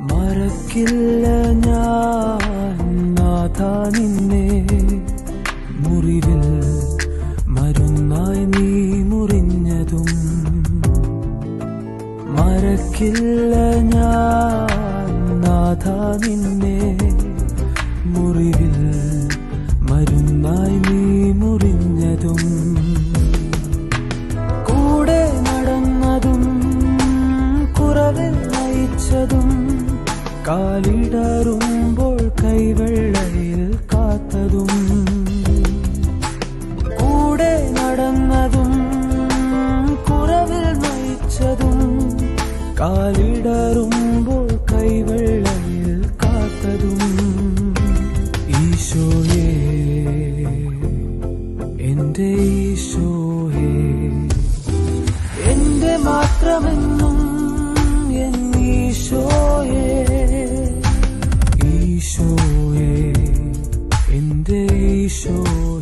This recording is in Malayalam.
മറക്കില്ല ഞാൻ നാഥ നിന്നെ മുറിവിൽ മരുന്നായി നീ മുറിഞ്ഞതും മറക്കില്ല ഞാൻ നാഥ നിന്നെ മുറിവിൽ മരുന്നായി നീ മുറിഞ്ഞതും കൂടെ നടന്നതും കുറവിൽ നയിച്ചതും കാലിടറുമ്പോൾ കൈവെള്ളയിൽ കാത്തതും കൂടെ നടന്നതും കുറവിൽ നയിച്ചതും കാലിടറുമ്പോൾ കൈവെള്ളയിൽ കാത്തതും ഈശോയേ എന്റെ ഈശോയേ എന്റെ മാത്രമെന്നും എൻ ഈശോയേ ഈശോയേ എന്റെ ഈശോയേ